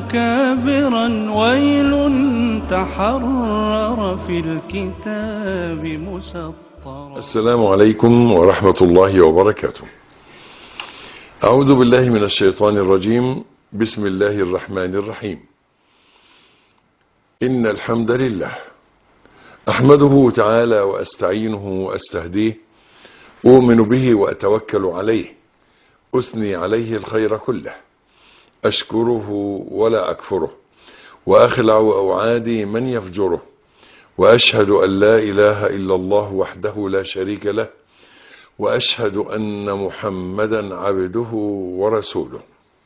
أكابرا ويل تحرر في الكتاب مسطرا السلام عليكم ورحمة الله وبركاته أعوذ بالله من الشيطان الرجيم بسم الله الرحمن الرحيم إن الحمد لله أحمده تعالى وأستعينه وأستهديه أؤمن به وأتوكل عليه أثني عليه الخير كله أشكره ولا أكفره وأخلع أوعادي من يفجره وأشهد أن لا إله إلا الله وحده لا شريك له وأشهد أن محمدا عبده ورسوله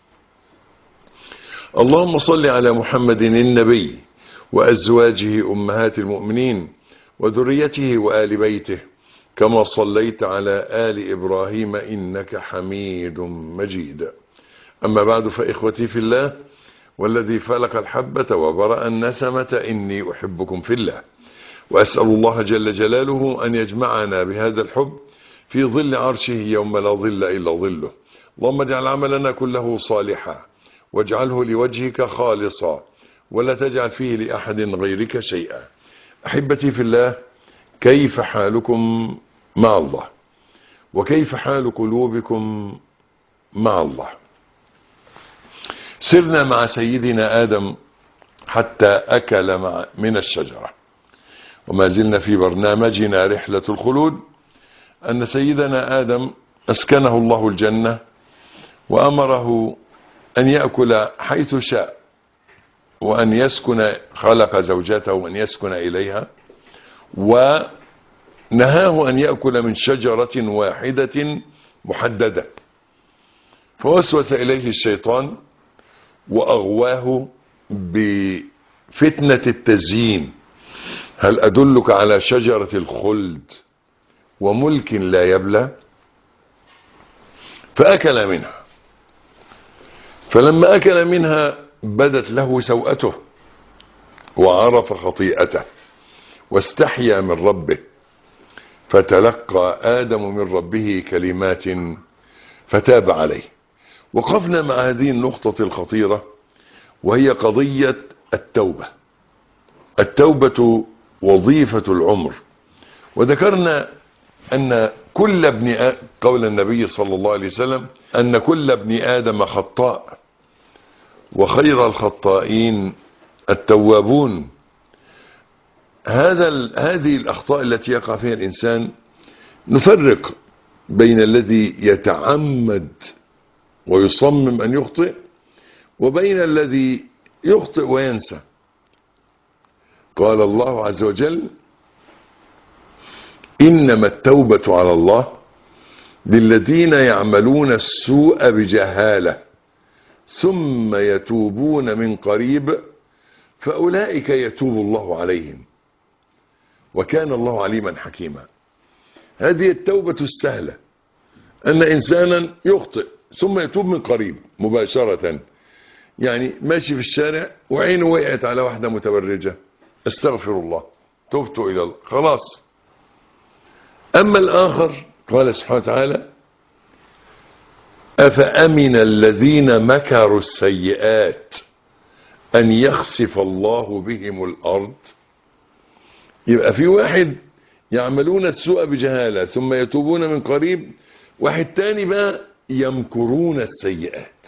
اللهم صل على محمد النبي وأزواجه أمهات المؤمنين وذريته وآل بيته كما صليت على آل إبراهيم إنك حميد مجيد أما بعد فإخوتي في الله والذي فلق الحبة وبرأ النسمة إني أحبكم في الله وأسأل الله جل جلاله أن يجمعنا بهذا الحب في ظل عرشه يوم لا ظل إلا ظله اللهم اجعل عملنا كله صالحا واجعله لوجهك خالصا ولا تجعل فيه لأحد غيرك شيئا أحبتي في الله كيف حالكم مع الله وكيف حال قلوبكم مع الله سرنا مع سيدنا آدم حتى أكل مع من الشجرة وما زلنا في برنامجنا رحلة الخلود أن سيدنا آدم أسكنه الله الجنة وأمره أن يأكل حيث شاء وأن يسكن خلق زوجته وأن يسكن إليها ونهاه أن يأكل من شجرة واحدة محددة فوسوس إليه الشيطان وأغواه بفتنة التزيين هل أدلك على شجرة الخلد وملك لا يبلى فأكل منها فلما أكل منها بدت له سوءته وعرف خطيئته واستحيا من ربه فتلقى آدم من ربه كلمات فتاب عليه وقفنا مع هذه النقطة الخطيرة وهي قضية التوبة التوبة وظيفة العمر وذكرنا أن كل ابن آ... قول النبي صلى الله عليه وسلم أن كل ابن آدم خطاء وخير الخطائين التوابون هذا ال... هذه الأخطاء التي يقع فيها الإنسان نفرق بين الذي يتعمد ويصمم أن يخطئ وبين الذي يخطئ وينسى قال الله عز وجل إنما التوبة على الله للذين يعملون السوء بجهالة ثم يتوبون من قريب فأولئك يتوب الله عليهم وكان الله عليما حكيما هذه التوبة السهلة أن إنسانا يخطئ ثم يتوب من قريب مباشرة يعني ماشي في الشارع وعينه وقعت على واحدة متبرجة استغفر الله تبت إلى الله خلاص أما الآخر قال سبحانه وتعالى أفأمن الذين مكروا السيئات أن يخسف الله بهم الأرض يبقى في واحد يعملون السوء بجهالة ثم يتوبون من قريب واحد تاني بقى يمكرون السيئات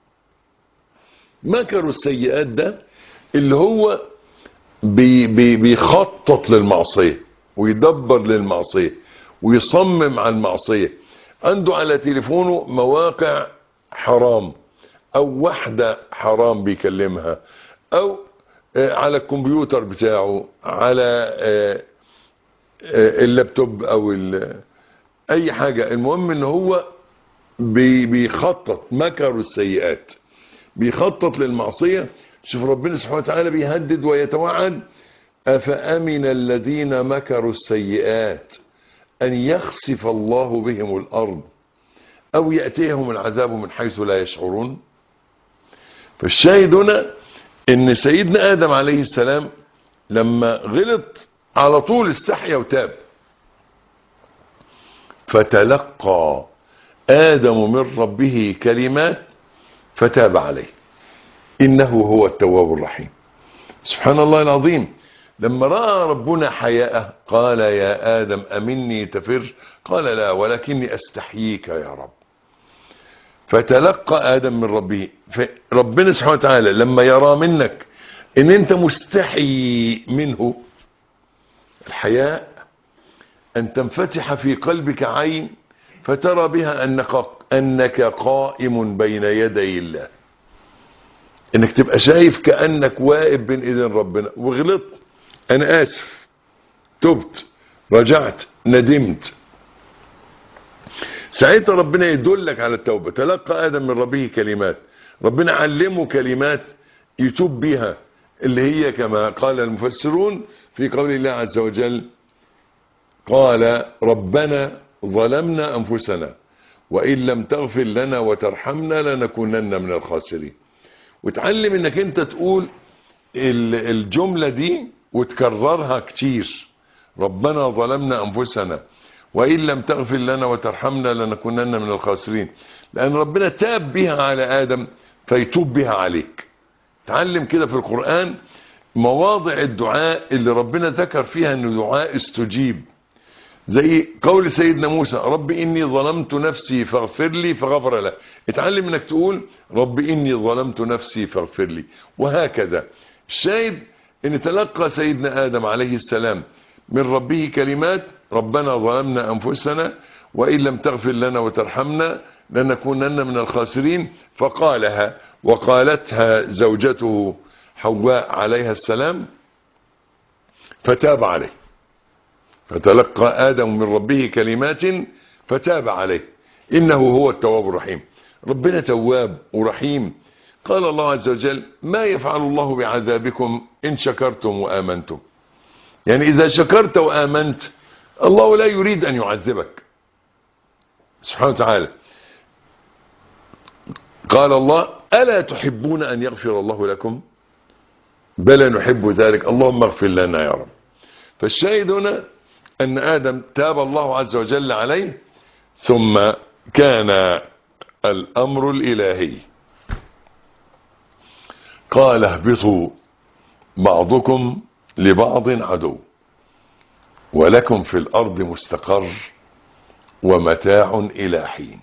مكروا السيئات ده اللي هو بي بي بيخطط للمعصية ويدبر للمعصية ويصمم على المعصية عنده على تليفونه مواقع حرام او واحدة حرام بيكلمها او على الكمبيوتر بتاعه على اللابتوب او اي حاجة المهم ان هو بيخطط مكر السيئات بيخطط للمعصية شوف ربنا سبحانه وتعالى بيهدد ويتوعد أفأمن الذين مكروا السيئات أن يخسف الله بهم الأرض أو يأتيهم العذاب من حيث لا يشعرون فالشاهد هنا ان سيدنا آدم عليه السلام لما غلط على طول استحيا وتاب فتلقى آدم من ربه كلمات فتاب عليه إنه هو التواب الرحيم سبحان الله العظيم لما رأى ربنا حياءه قال يا آدم أمني تفر قال لا ولكني أستحييك يا رب فتلقى آدم من ربه ربنا سبحانه وتعالى لما يرى منك ان انت مستحي منه الحياء ان تنفتح في قلبك عين فترى بها انك, أنك قائم بين يدي الله انك تبقى شايف كأنك واقف بين ايدين ربنا وغلطت انا اسف تبت رجعت ندمت ساعتها ربنا يدلك على التوبة تلقى آدم من ربه كلمات ربنا علمه كلمات يتوب بها اللي هي كما قال المفسرون في قول الله عز وجل قال ربنا ظلمنا أنفسنا وإن لم تغفر لنا وترحمنا لنكونن من الخاسرين وتعلم انك انت تقول الجملة دي وتكررها كتير ربنا ظلمنا أنفسنا وإن لم تغفر لنا وترحمنا لنكونن من الخاسرين لأن ربنا تاب بها على آدم فيتوب بها عليك تعلم كده في القرآن مواضع الدعاء اللي ربنا ذكر فيها أنه دعاء استجيب زي قول سيدنا موسى رب إني ظلمت نفسي فاغفر لي فغفر له اتعلم انك تقول رب إني ظلمت نفسي فاغفر لي وهكذا الشاهد ان تلقى سيدنا آدم عليه السلام من ربه كلمات ربنا ظلمنا أنفسنا وإن لم تغفر لنا وترحمنا لنكونن من الخاسرين فقالها وقالتها زوجته حواء عليها السلام فتاب عليه فتلقى آدم من ربه كلمات فتاب عليه إنه هو التواب الرحيم ربنا تواب ورحيم قال الله عز وجل ما يفعل الله بعذابكم إن شكرتم وآمنتم يعني إذا شكرت وآمنت الله لا يريد أن يعذبك سبحانه وتعالى قال الله ألا تحبون أن يغفر الله لكم بلى نحب ذلك اللهم اغفر لنا يا رب فالشاهد هنا أن آدم تاب الله عز وجل عليه ثم كان الأمر الإلهي قال اهبطوا بعضكم لبعض عدو ولكم في الأرض مستقر ومتاع إلى حين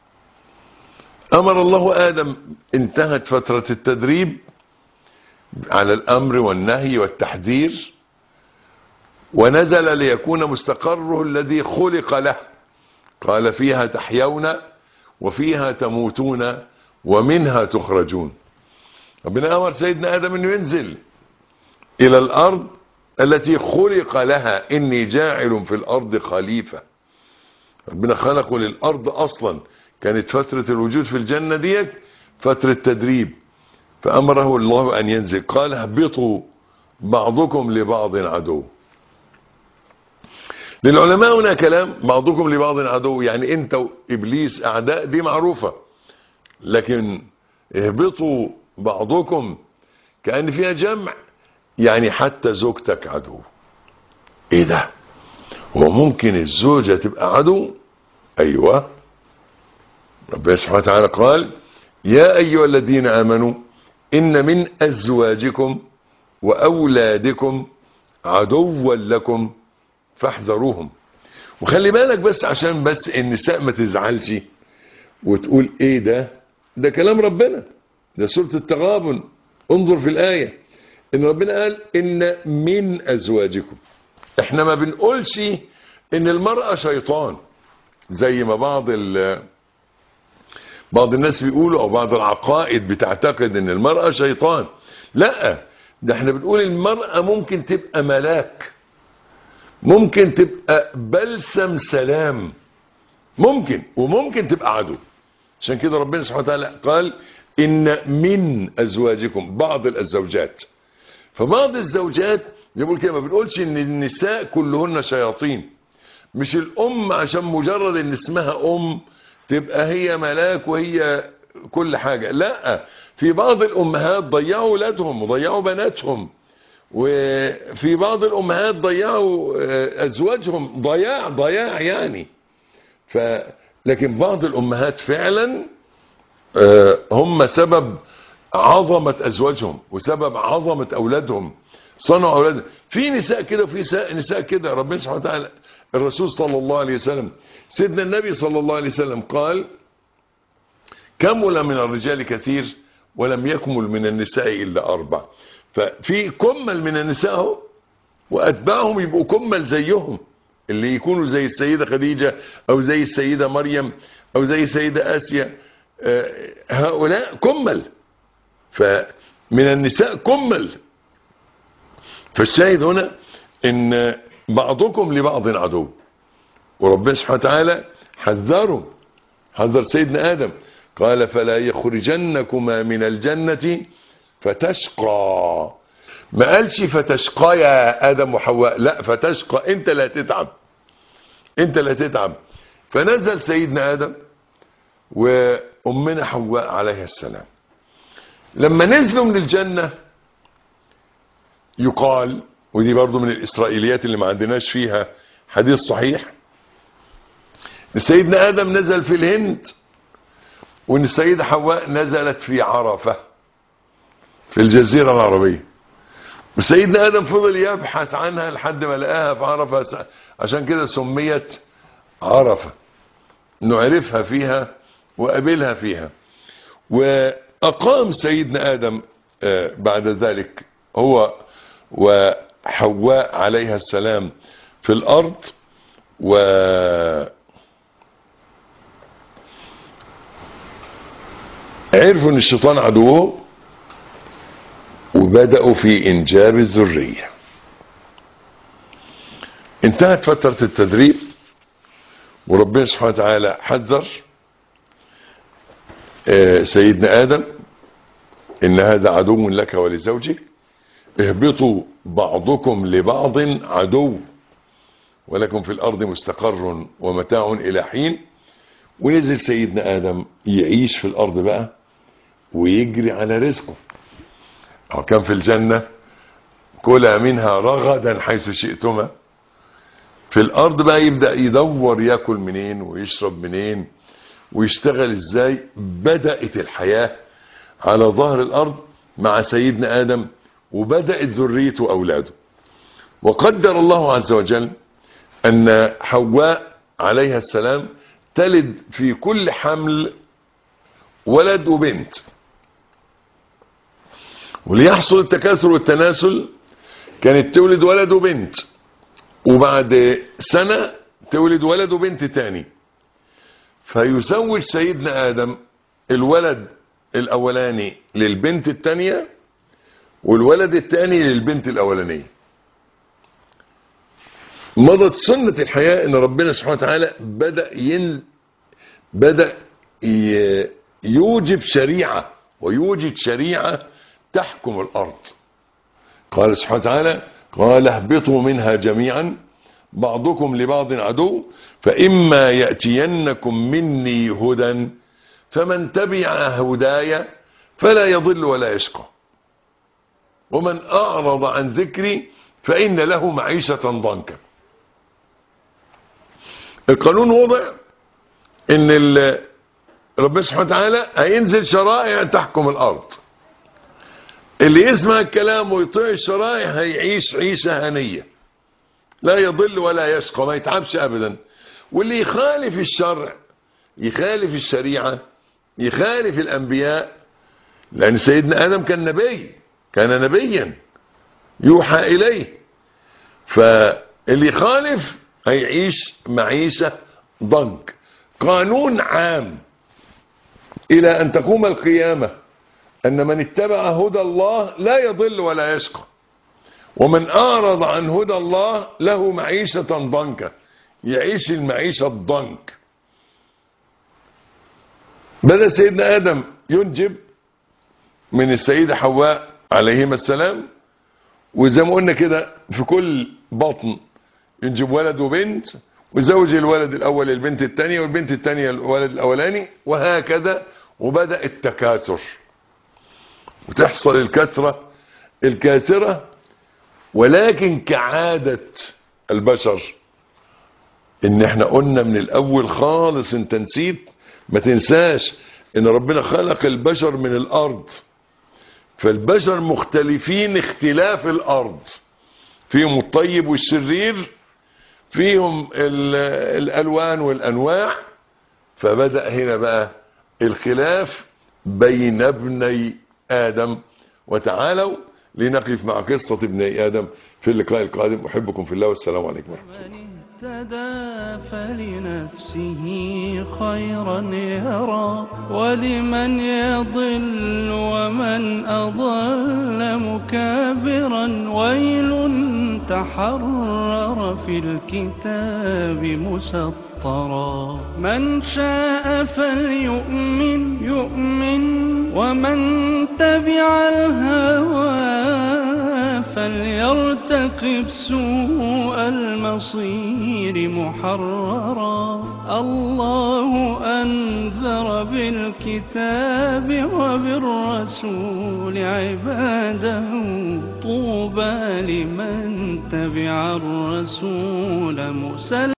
أمر الله آدم انتهت فترة التدريب على الأمر والنهي والتحذير ونزل ليكون مستقره الذي خلق له قال فيها تحيون وفيها تموتون ومنها تخرجون ربنا أمر سيدنا آدم أنه ينزل إلى الأرض التي خلق لها إني جاعل في الأرض خليفة ربنا خلقه للأرض أصلا كانت فترة الوجود في الجنة ديت فترة تدريب فأمره الله أن ينزل قال اهبطوا بعضكم لبعض عدو للعلماء هنا كلام بعضكم لبعض عدو يعني انت وابليس اعداء دي معروفة لكن اهبطوا بعضكم كأن فيها جمع يعني حتى زوجتك عدو ايه ده هو ممكن الزوجة تبقى عدو ايوه ربنا سبحانه وتعالى قال يا ايها الذين امنوا ان من ازواجكم واولادكم عدوا لكم فاحذروهم وخلي بالك بس عشان بس النساء ما تزعلش وتقول ايه ده ده كلام ربنا ده سورة التغابن انظر في الآية ان ربنا قال ان من ازواجكم احنا ما بنقولش ان المرأة شيطان زي ما بعض ال بعض الناس بيقولوا او بعض العقائد بتعتقد ان المرأة شيطان لا ده احنا بنقول المرأة ممكن تبقى ملاك ممكن تبقى بلسم سلام ممكن وممكن تبقى عدو عشان كده ربنا سبحانه وتعالى قال ان من ازواجكم بعض الزوجات فبعض الزوجات يقول كده ما بنقولش ان النساء كلهن شياطين مش الام عشان مجرد ان اسمها ام تبقى هي ملاك وهي كل حاجة لا في بعض الامهات ضيعوا ولادهم وضيعوا بناتهم وفي بعض الامهات ضيعوا ازواجهم ضياع ضياع يعني ف لكن بعض الامهات فعلا هم سبب عظمة أزواجهم وسبب عظمة أولادهم صنعوا أولادهم في نساء كده وفي نساء, نساء كده ربنا سبحانه وتعالى الرسول صلى الله عليه وسلم سيدنا النبي صلى الله عليه وسلم قال كمل من الرجال كثير ولم يكمل من النساء إلا أربع ففي كمل من النساء اهو وأتباعهم يبقوا كمل زيهم اللي يكونوا زي السيدة خديجة أو زي السيدة مريم أو زي السيدة آسيا آه، هؤلاء كمل فمن النساء كمل فالشاهد هنا ان بعضكم لبعض عدو وربنا سبحانه وتعالى حذره حذر سيدنا آدم قال فلا يخرجنكما من الجنة فتشقى ما قالش فتشقى يا آدم وحواء لا فتشقى انت لا تتعب انت لا تتعب فنزل سيدنا آدم وأمنا حواء عليها السلام لما نزلوا من الجنة يقال ودي برضو من الإسرائيليات اللي ما عندناش فيها حديث صحيح إن سيدنا آدم نزل في الهند وإن السيدة حواء نزلت في عرفة في الجزيرة العربية وسيدنا آدم فضل يبحث عنها لحد ما لقاها في عرفة س- عشان كده سميت عرفة انه عرفها فيها وقابلها فيها وأقام سيدنا آدم آه، بعد ذلك هو وحواء عليها السلام في الأرض و عرفوا ان الشيطان عدوهم وبدأوا في إنجاب الذرية انتهت فترة التدريب وربنا سبحانه وتعالى حذر آه، سيدنا آدم إن هذا عدو لك ولزوجك اهبطوا بعضكم لبعض عدو ولكم في الأرض مستقر ومتاع إلى حين ونزل سيدنا آدم يعيش في الأرض بقى ويجري على رزقه أو كان في الجنة كلا منها رغدا حيث شئتما في الأرض بقى يبدأ يدور ياكل منين ويشرب منين ويشتغل ازاي بدأت الحياة على ظهر الأرض مع سيدنا آدم وبدأت ذريته أولاده وقدر الله عز وجل أن حواء عليها السلام تلد في كل حمل ولد وبنت وليحصل التكاثر والتناسل كانت تولد ولد وبنت وبعد سنة تولد ولد وبنت تاني فيزوج سيدنا آدم الولد الأولاني للبنت التانية والولد التاني للبنت الأولانية مضت سنة الحياة ان ربنا سبحانه وتعالى بدأ ين بدأ ي- يوجب شريعة ويوجد شريعة تحكم الأرض قال سبحانه وتعالى قال اهبطوا منها جميعا بعضكم لبعض عدو فإما يأتينكم مني هدى فمن تبع هداي فلا يضل ولا يشقى ومن أعرض عن ذكري فإن له معيشة ضنكا القانون وضع ان ال- ربنا سبحانه وتعالى هينزل شرائع تحكم الارض اللي يسمع الكلام ويطيع الشرائع هيعيش عيشة هنية لا يضل ولا يشقى ما يتعبش ابدا واللي يخالف الشرع يخالف الشريعة يخالف الانبياء لان سيدنا ادم كان نبي كان نبيا يوحى اليه فاللي يخالف هيعيش معيشة ضنك قانون عام إلى أن تقوم القيامة أن من اتبع هدى الله لا يضل ولا يشقى ومن أعرض عن هدى الله له معيشة ضنكا يعيش المعيشة الضنك بدأ سيدنا آدم ينجب من السيدة حواء عليهما السلام وزي ما قلنا كده في كل بطن ينجب ولد وبنت وزوج الولد الاول البنت الثانيه والبنت الثانيه الولد الاولاني وهكذا وبدا التكاثر وتحصل الكثره الكاثره ولكن كعاده البشر ان احنا قلنا من الاول خالص انت نسيت ما تنساش ان ربنا خلق البشر من الارض فالبشر مختلفين اختلاف الارض فيهم الطيب والشرير فيهم ال- الالوان والانواع فبدأ هنا بقى الخلاف بين ابني ادم وتعالوا لنقف مع قصة ابني ادم في اللقاء القادم احبكم في الله والسلام عليكم ورحمة الله من اهتدى فلنفسه خيرا يرى ولمن يضل ومن أضل مكابرا ويل تحرر في الكتاب مسطرا من شاء فليؤمن يؤمن ومن تبع الهوى فليرتقب سوء المصير محررا الله أنذر بالكتاب وبالرسول عباده طوبى لمن تبع الرسول مسلم